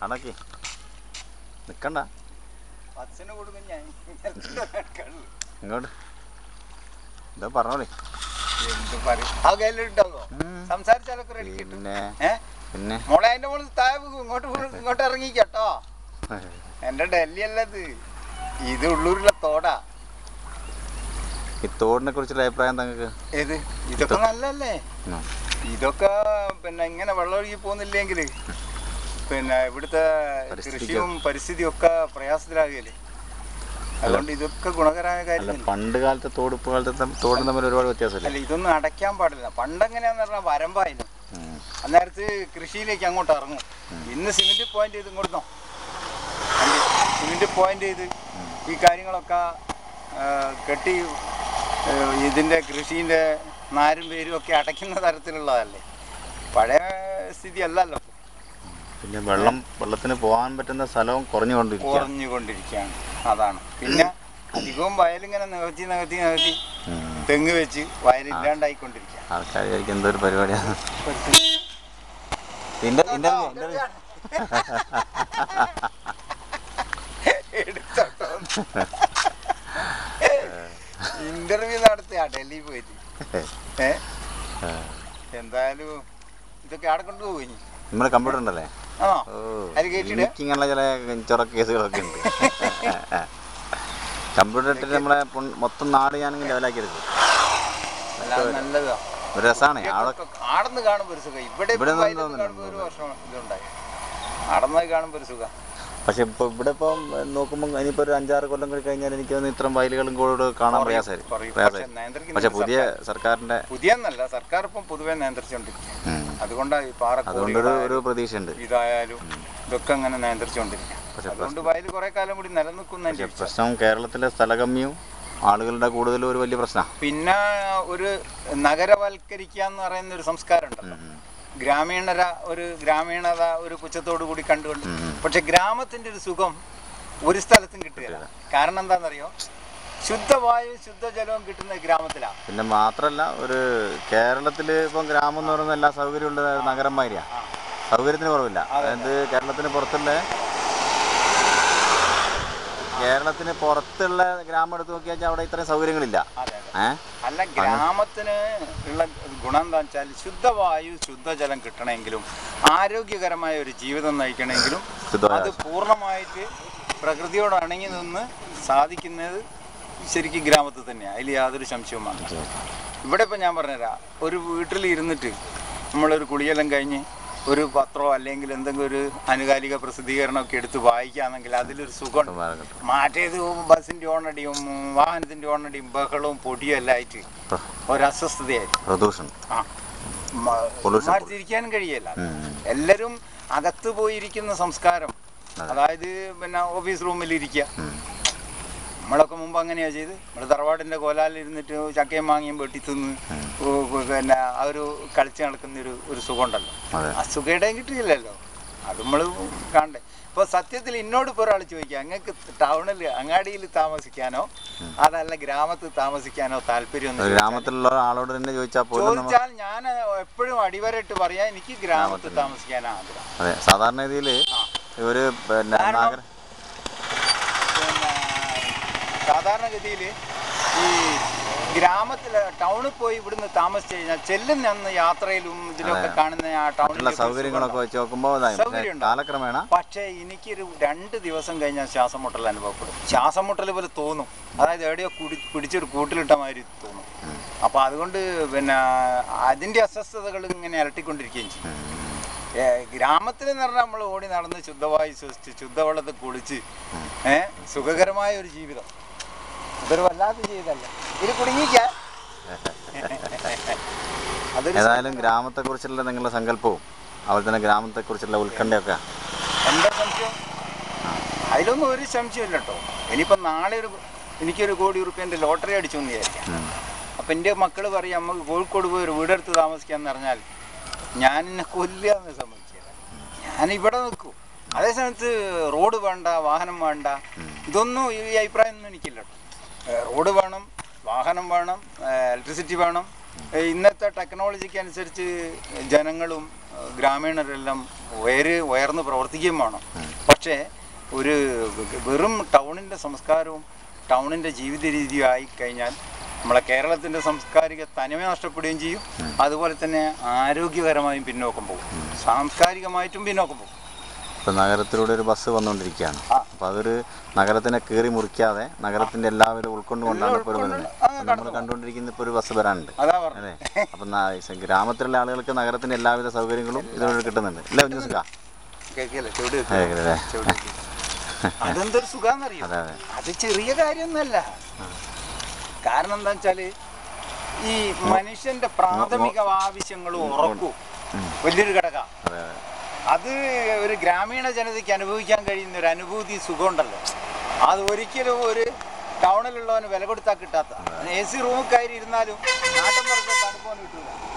അടക്കി നിക്കണ്ട അച്ഛന് കൊടുക്കും ഞാൻ കള്ള്. ഇങ്ങോട്ട് എന്താ പറഞ്ഞോളി എന്ത് പറയും ആ കയ്യിലുണ്ടാവോ സംസാരിച്ചാലൊക്കെ റെഡി കിട്ടും പിന്നെ ഏ പിന്നെ മോളെ അതിന്റെ മുകളിൽ താഴെ പോകും ഇങ്ങോട്ട് പോ- ഇങ്ങോട്ട് ഇറങ്ങിക്കട്ടോ എന്റെ ഡൽഹി അല്ലത് ഇത് ഉള്ളൂരിലെ തോടാ ഈ തോടിനെ കുറിച്ചുള്ള അഭിപ്രായം നിങ്ങൾക്ക് ഏത് ഇതൊക്കെ നല്ലല്ലേ ഇതൊക്കെ പിന്നെ ഇങ്ങനെ വെള്ളം ഒഴുകി പോകുന്നില്ലെങ്കിൽ പിന്നെ ഇവിടുത്തെ പരിസ്ഥിതിക്ക് കൃഷിയും പരിസ്ഥിതിയും ഒക്കെ പ്രയാസത്തിലാകുകയല്ലേ അതുകൊണ്ട് ഇതൊക്കെ ഗുണകരമായ അല്ല കാര്യമല്ല പണ്ട് കാലത്തെ തോട് ഇപ്പോൾ കാലത്തെ തം- തോടും തമ്മിൽ ഒരുപാട് വ്യത്യാസമില്ല അല്ല ഇതൊന്നും അടയ്ക്കാൻ പാടില്ല പണ്ടെങ്ങനെയാന്ന് പറഞ്ഞാൽ വരമ്പായിരുന്നു അന്നേരത്ത് കൃഷിയിലേക്ക് അങ്ങോട്ട് ഇറങ്ങും ഇന്ന് സിമെന്റ് പോയിന്റ് ചെയ്ത് ഇങ്ങോട്ടോ സിമെന്റ് പോയിന്റ് ചെയ്ത് ഈ കാര്യങ്ങളൊക്കെ ആ, കെട്ടി ആ, ഇതിന്റെ കൃഷീന്റെ നാരും പേരും ഒക്കെ അടയ്ക്കുന്ന തരത്തിലുള്ളതല്ലേ പഴയ സ്ഥിതി അല്ലല്ലോ പിന്നെ വെള്ളം വെള്ളത്തിന് പോകാൻ പറ്റുന്ന സ്ഥലവും കുറഞ്ഞുകൊണ്ടിരിക്കുക കുറഞ്ഞുകൊണ്ടിരിക്കുകയാണ് അതാണ് പിന്നെ അധികവും വയലിങ്ങനെ നികത്തി നികത്തി നികത്തി തെങ്ങ് വെച്ച് വയലില്ലാണ്ടായിക്കൊണ്ടിരിക്കുക ആൾക്കാർ വിചാരിക്കും എന്തോ ഒരു പരിപാടിയാണ് ഇന്റർവ്യൂ ഇന്റർവ്യൂ എടുത്തോട്ടോ ഇന്റർവ്യൂ നടത്തിയാ ഡൽഹി പോയിട്ട് ഏ എന്തായാലും ഇതൊക്കെ ആടെ കൊണ്ടുപോകും ഇനി നമ്മുടെ കമ്പ്യൂട്ടർ ഉണ്ടല്ലേ ആ ഓ അത് കേട്ടിട്ട് എനിക്കിങ്ങനെയുള്ള ചില ചൊറ കേസുകളൊക്കെ ഉണ്ട് കമ്പ്യൂട്ടർ ഇട്ടിട്ട് നമ്മളെ പൊൺ- മൊത്തം നാട് ഞാനിങ്ങനെ ലെവലാക്കി എടുക്കും അല്ലാതെ നല്ലതാ ഒരു രസമാണ് അവിടെ ആടന്ന് കാണുമ്പോ ഒരു സുഖം ഇവിടെ ഇവിടെ ഇപ്പം നിന്ന് വയലിൽ കാണുമ്പോ ഒരു വർഷം ഇതുണ്ടായി ആടന്ന് കാണുമ്പോ ഒരു സുഖം പക്ഷെ ഇപ്പൊ ഇവിടെ ഇപ്പം നോക്കുമ്പോൾ ഇനിയിപ്പോ ഒരു അഞ്ചാറ് കൊല്ലം കൂടി കഴിഞ്ഞാൽ എനിക്ക് തോന്നുന്നു ഇത്രയും വയലുകളും കൂടെ കാണാൻ കുറയും, പ്രയാസമായിരിക്കും കുറയും. പ്രയാസമായിരിക്കും പക്ഷെ നിയന്ത്രിക്കുന്നത് പക്ഷെ പുതിയ സർക്കാരിന്റെ പുതിയ എന്നല്ല സർക്കാർ ഇപ്പം പൊതുവെ നിയന്ത്രിച്ചുകൊണ്ടിരിക്കുക ഉം. അതുകൊണ്ടാണ് ഈ അതുകൊണ്ടൊരു ഒരു പാറക്കോടി പ്രതീക്ഷയുണ്ട് ഇതായാലും ഇതൊക്കെ അങ്ങനെ നിയന്ത്രിച്ചുകൊണ്ടിരിക്കുക പക്ഷെ അതുകൊണ്ട് വയൽ കുറെ കാലം കൂടി നിലനിൽക്കുന്ന പക്ഷെ പ്രശ്നം കേരളത്തിലെ സ്ഥലഗമ്യവും ആളുകളുടെ കൂടുതലും ഒരു വലിയ പ്രശ്നമാണ് പിന്നെ ഒരു നഗരവൽക്കരിക്കുക എന്ന് പറയുന്ന ഒരു സംസ്കാരം ഉണ്ടല്ലോ ഗ്രാമീണര ഒരു ഗ്രാമീണത ഒരു പുച്ഛത്തോടു കൂടി കണ്ടുകൊണ്ട് പക്ഷെ ഗ്രാമത്തിന്റെ ഒരു സുഖം ഒരു സ്ഥലത്തും കിട്ടുകയില്ല കാരണം എന്താണെന്നറിയോ ശുദ്ധവായു ശുദ്ധജലവും കിട്ടുന്ന ഗ്രാമത്തിലാണ് പിന്നെ മാത്രമല്ല ഒരു കേരളത്തിൽ ഇപ്പം ഗ്രാമം എന്ന് പറയുന്ന എല്ലാ സൗകര്യമുള്ള നഗരം മാതിരിയാ സൗകര്യത്തിന് കുറവില്ല അതായത് കേരളത്തിന് പുറത്തുള്ള കേരളത്തിന് പുറത്തുള്ള ഗ്രാമം എടുത്ത് നോക്കിയാൽ അവിടെ ഇത്രയും സൗകര്യങ്ങളില്ല അതെ അതെ ഏഹ് അല്ല ഗ്രാമത്തിന് ഉള്ള ഗുണം എന്താ വെച്ചാൽ ശുദ്ധവായു ശുദ്ധജലം കിട്ടണമെങ്കിലും ആരോഗ്യകരമായ ഒരു ജീവിതം നയിക്കണമെങ്കിലും ശുദ്ധവായു അത് പൂർണ്ണമായിട്ട് പ്രകൃതിയോട് ഇണങ്ങി നിന്ന് സാധിക്കുന്നത് ശരിക്കും ഗ്രാമത്തിൽ തന്നെയാണ് അതിൽ യാതൊരു സംശയവും വേണ്ട ഇവിടെ ഇപ്പം ഞാൻ പറഞ്ഞുതരാം ഒരു വീട്ടിൽ ഇരുന്നിട്ട് നമ്മളൊരു കുളിയെല്ലാം കഴിഞ്ഞ് ഒരു പത്രമോ അല്ലെങ്കിൽ എന്തെങ്കിലും ഒരു ആനുകാലിക പ്രസിദ്ധീകരണമൊക്കെ എടുത്ത് വായിക്കുകയാണെങ്കിൽ അതിലൊരു സുഖമുണ്ട് മാറ്റേത് ബസ്സിൻ്റെ ഓണടിയും വാഹനത്തിൻ്റെ ഓണടിയും ബഹളവും പൊടിയും എല്ലാം ആയിട്ട് ഒരു അസ്വസ്ഥതയായിരിക്കും പ്രദൂഷണം ആ മ- Pollution. മാറ്റിയിരിക്കാനും കഴിയല്ല ഉം. എല്ലാവരും അകത്ത് പോയിരിക്കുന്ന സംസ്കാരം അതായത് പിന്നെ ഓഫീസ് റൂമിൽ ഇരിക്കുക ഉം. നമ്മളൊക്കെ മുമ്പ് അങ്ങനെയാ ചെയ്ത് നമ്മൾ തറവാടിൻ്റെ കോലാലിൽ ഇരുന്നിട്ട് ചക്കയും മാങ്ങിയും വെട്ടി തിന്ന് ഉ- ഉ- പിന്നെ ആ ഒരു കളിച്ച് നടക്കുന്ന ഒരു ഒരു സുഖമുണ്ടല്ലോ അതെ ആ സുഖയുടെയും കിട്ടിയില്ലല്ലോ അത് നമ്മൾ കാണണ്ടേ ഇപ്പോൾ സത്യത്തിൽ എന്നോട് ഇപ്പോൾ ഒരാൾ ചോദിക്കുക അങ്ങക്ക് ടൗണിൽ അങ്ങാടിയിൽ താമസിക്കാനോ അതല്ല ഗ്രാമത്തിൽ താമസിക്കാനോ താല്പര്യം ഒരു ഗ്രാമത്തിലുള്ള ആളോട് തന്നെ ചോദിച്ചാൽ പോലും നമ്മൾ ചോദിച്ചാൽ ഞാൻ എപ്പോഴും അടിവരയിട്ട് പറയാം എനിക്ക് ഗ്രാമത്തിൽ താമസിക്കാനാണ് ആഗ്രഹം അതെ സാധാരണ രീതിയിൽ ഒരു പിന്നെ കാരണം നഗര പിന്നെ സാധാരണഗതിയിൽ ഈ ഗ്രാമത്തിൽ ടൗണിൽ പോയി ഇവിടുന്ന് താമസിച്ചു കഴിഞ്ഞാൽ ചെല്ലുന്ന അന്ന് യാത്രയിലും ഇതിലൊക്കെ കാണുന്ന ആ ടൗണിൽ മറ്റുള്ള സൗകര്യങ്ങളൊക്കെ വെച്ച് നോക്കുമ്പോൾ ഇതായി. പക്ഷേ സൗകര്യമുണ്ടോ? കാലക്രമേണ പക്ഷേ എനിക്കൊരു രണ്ട് ദിവസം കഴിഞ്ഞാൽ ശ്വാസം മുട്ടൽ അനുഭവപ്പെടും ശ്വാസം മുട്ടൽ പോലെ തോന്നും അതായത് എവിടെയോ കുടി പിടിച്ചൊരു കൂട്ടിലിട്ട മാതിരി തോന്നും അപ്പോൾ അതുകൊണ്ട് പിന്നെ അതിൻ്റെ അസ്വസ്ഥതകൾ ഇങ്ങനെ അലട്ടിക്കൊണ്ടിരിക്കുകയും ചെയ്യും ഏ, ഗ്രാമത്തിൽ എന്ന് പറഞ്ഞാൽ നമ്മൾ ഓടി നടന്ന് ശുദ്ധവായു ശ്വസിച്ച് ശുദ്ധവെള്ളത്തിൽ കുളിച്ച് ഏ സുഖകരമായ ഒരു ജീവിതം ഇതൊരു വല്ലാത്ത ജീവിതമല്ല ഇത് കുടുങ്ങിക്ക അതൊരു ഏതായാലും ഗ്രാമത്തെക്കുറിച്ചുള്ള നിങ്ങളുടെ സങ്കല്പവും അതുപോലെ തന്നെ ഗ്രാമത്തെക്കുറിച്ചുള്ള ഉത്കണ്ഠയൊക്കെ എന്താ സംശയം അതിലൊന്നും ഒരു സംശയമില്ല കേട്ടോ ഇനിയിപ്പം നാളെ ഒരു എനിക്കൊരു കോടി ഉറുപ്പ്യൻ്റെ ലോട്ടറി അടിച്ചു എന്ന് വിചാരിക്കാം ഉം. അപ്പം എൻ്റെ മക്കൾ പറയും നമുക്ക് കോഴിക്കോട് പോയി ഒരു വീടെടുത്ത് താമസിക്കാന്ന് പറഞ്ഞാൽ ഞാൻ എന്നെ കൊല്ലുക എന്ന് സംബന്ധിച്ചില്ല ഞാൻ ഇവിടെ നിൽക്കും അതേ സമയത്ത് റോഡ് വേണ്ട വാഹനം വേണ്ട ഇതൊന്നും ഈ അഭിപ്രായം ഒന്നും എനിക്കില്ല കേട്ടോ ഏ, റോഡ് വേണം വാഹനം വേണം ഇലക്ട്രിസിറ്റി വേണം ഏ, ഇന്നത്തെ ടെക്നോളജിക്ക് അനുസരിച്ച് ജനങ്ങളും ഏഹ്, ഗ്രാമീണരെല്ലാം ഉയര് ഉയർന്ന് പ്രവർത്തിക്കുകയും വേണം പക്ഷേ ഒരു വെറും ടൗണിൻ്റെ സംസ്കാരവും ടൗണിൻ്റെ ജീവിത രീതിയും ആയി കഴിഞ്ഞാൽ നമ്മളെ കേരളത്തിൻ്റെ സാംസ്കാരിക തനിമ നഷ്ടപ്പെടുകയും ചെയ്യും അതുപോലെ തന്നെ ആരോഗ്യകരമായും പിന്നോക്കം പോകും സാംസ്കാരികമായിട്ടും പിന്നോക്കം പോകും ഇപ്പം നഗരത്തിലൂടെ ഒരു ബസ് വന്നുകൊണ്ടിരിക്കുകയാണ് ആ. അപ്പോൾ അതൊരു നഗരത്തിനെ കീറി മുറിക്കാതെ നഗരത്തിൻ്റെ എല്ലാവരും ഉൾക്കൊണ്ടുകൊണ്ടാണ് ഇപ്പോൾ വരുന്നത് നമ്മൾ കണ്ടുകൊണ്ടിരിക്കുന്ന ഇപ്പോൾ ഒരു ബസ് വരാനുണ്ട് അതാ പറഞ്ഞത് അല്ലേ അപ്പം ഗ്രാമത്തിലുള്ള ആളുകൾക്ക് നഗരത്തിൻ്റെ എല്ലാവിധ സൗകര്യങ്ങളും ഇതിലൂടെ കിട്ടുന്നുണ്ട് അല്ലേ ഉഞ്ഞസുക കേൾക്കില്ലേ ചുവട് അല്ലേ ചുവട് കേക്ക്. അതെന്തൊരു സുഖാന്നറിയോ അതെ അതെ അത് ചെറിയ കാര്യമൊന്നുമല്ല കാരണം എന്താ വെച്ചാല് ഈ മനുഷ്യന്റെ പ്രാഥമിക ആവശ്യങ്ങളും ഉറക്കും വലിയൊരു ഘടക അതെ അതെ അത് ഒരു ഗ്രാമീണ ജനതയ്ക്ക് അനുഭവിക്കാൻ കഴിയുന്ന ഒരു അനുഭൂതി സുഖമുണ്ടല്ലോ അത് ഒരിക്കലും ഒരു ടൗണിലുള്ളവന് വില കൊടുത്താൽ കിട്ടാത്ത എ സി റൂമിൽ കയറി ഇരുന്നാലും നാട്ടിൻ പുറത്തെ തണുപ്പൊന്നും കിട്ടില്ല